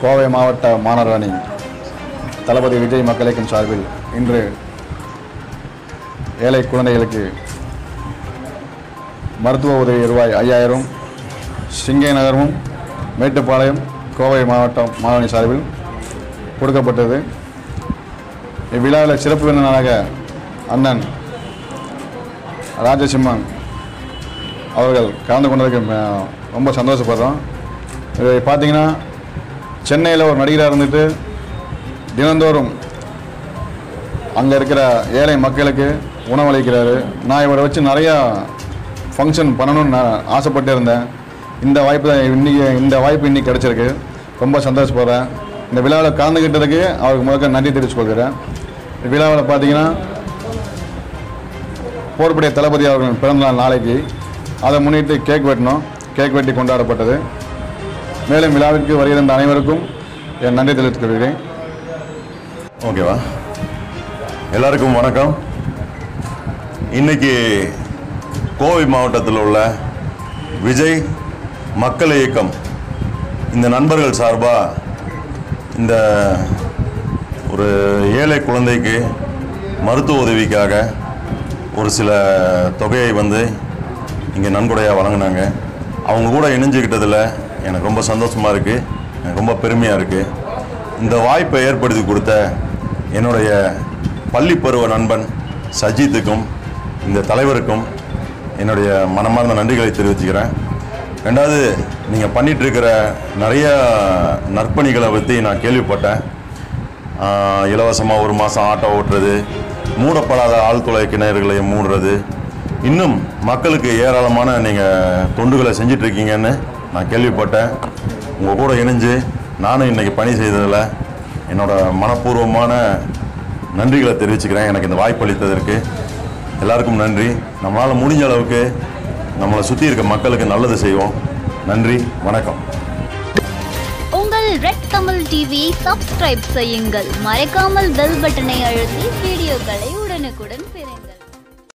கோவை மாவட்ட மாணவர் அணி தளபதி விஜய் மக்கள் இயக்கம் சார்பில் இன்று ஏழை குழந்தைகளுக்கு மருத்துவ உதவி ரூபாய் ஐயாயிரம் சிங்கை நகரமும் மேட்டுப்பாளையம் கோவை மாவட்டம் மாணவனி சார்பில் கொடுக்கப்பட்டது இவ்விழாவில் சிறப்பு விருந்தினராக அண்ணன் ராஜசிம்மன் அவர்கள் கலந்து கொண்டதுக்கு ம- ரொம்ப சந்தோஷப்படுறோம் இதை பார்த்தீங்கன்னா சென்னையில் ஒரு நடிகராக இருந்துட்டு தினந்தோறும் அங்கே இருக்கிற ஏழை மக்களுக்கு உணவளிக்கிறாரு நான் இவரை வச்சு நிறையா ஃபங்க்ஷன் பண்ணணும்னு நான் ஆசைப்பட்டு இருந்தேன் இந்த வாய்ப்பு தான் இன்னைக்கு இந்த வாய்ப்பு இன்னைக்கு கிடச்சிருக்கு ரொம்ப சந்தோஷப்படுறேன் இந்த விழாவில் கலந்துக்கிட்டதுக்கு அவருக்கு முதல்ல நன்றி தெரிவித்துக் கொள்கிறேன் இந்த விழாவில் பார்த்தீங்கன்னா போர்படைய தளபதி அவர்களின் பிறந்தநாள் நாளைக்கு அதை முன்னிட்டு கேக் வெட்டினோம் கேக் வெட்டி கொண்டாடப்பட்டது மேலும் விழாவிற்கு வருகிற அனைவருக்கும் என் நன்றி தெரிவித்துக் கொள்கிறேன் ஓகேவா எல்லாருக்கும் வணக்கம் இன்னைக்கு கோவை மாவட்டத்தில் உள்ள விஜய் மக்கள் இயக்கம் இந்த நண்பர்கள் சார்பாக இந்த ஒரு ஏழை குழந்தைக்கு மருத்துவ உதவிக்காக ஒரு சில தொகையை வந்து இங்கே நன்கொடையாக வழங்கினாங்க அவங்க கூட இணைஞ்சுக்கிட்டதில் எனக்கு ரொம்ப சந்தோஷமாக இருக்குது எனக்கு ரொம்ப பெருமையாக இருக்குது இந்த வாய்ப்பை ஏற்படுத்தி கொடுத்த என்னுடைய பள்ளி பருவ நண்பன் சஜித்துக்கும் இந்த தலைவருக்கும் என்னுடைய மனமார்ந்த நன்றிகளை தெரிவிச்சுக்கிறேன் ரெண்டாவது நீங்கள் பண்ணிகிட்ருக்கிற நிறைய நற்பணிகளை பற்றி நான் கேள்விப்பட்டேன் இலவசமாக ஒரு மாதம் ஆட்டோ ஓட்டுறது மூடப்படாத ஆழ்துளை கிணறுகளை மூடுறது இன்னும் மக்களுக்கு ஏராளமான நீங்கள் தொண்டுகளை செஞ்சிட்ருக்கீங்கன்னு நான் கேள்விப்பட்டேன் உங்கள் கூட இணைஞ்சு நானும் இன்றைக்கி பணி செய்ததில் என்னோட மனப்பூர்வமான நன்றிகளை தெரிவிச்சுக்கிறேன் எனக்கு இந்த வாய்ப்பு அளித்ததற்கு எல்லாருக்கும் நன்றி நம்மளால் முடிஞ்ச அளவுக்கு நம்மளை சுற்றி இருக்க மக்களுக்கு நல்லது செய்வோம் நன்றி வணக்கம் உங்கள் ரெட் கமல் டிவியை சப்ஸ்கிரைப் செய்யுங்கள் மறக்காமல் பெல் பட்டனை அழுத்தி வீடியோக்களை உடனுக்குடன் பெறுங்கள்